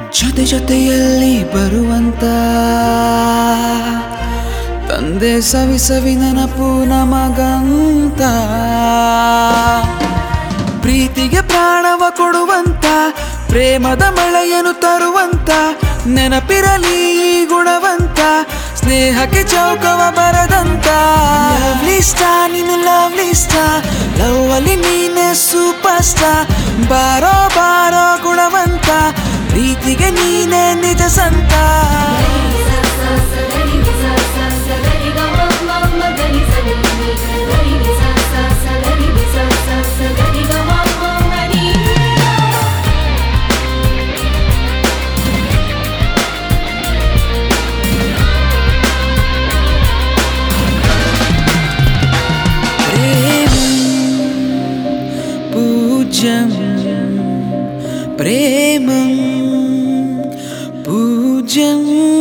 ಜೊತೆ ಜೊತೆಯಲ್ಲಿ ಬರುವಂತ ತಂದೆ ಸವಿ ಸವಿ ನೆನಪು ನಮಗಂತ ಪ್ರೀತಿಗೆ ಪ್ರಾಣವ ಕೊಡುವಂತ ಪ್ರೇಮದ ಮಳೆಯನ್ನು ತರುವಂತ ನೆನಪಿರಲಿ ಈ ಗುಣವಂತ ಸ್ನೇಹಕ್ಕೆ ಚೌಕವ ಬರದಂತ ಲವ್ಲಿ ಸ್ಟಾರ್ ನೀನು ಲವ್ಲಿ ಸ್ಟಾರ್ ಲವ್ ಅಲ್ಲಿ ನೀನೆ ಸೂಪರ್ ಸ್ಟಾರ್ ಬಾರೋ ಬಾರೋ ಗುಣವಂತ ಪ್ರೀತಿಗೆ ನೀನೆ ನಿಜ ಸಂತ ప్రేమం పూజ్యం ప్రేమం పూజ్యం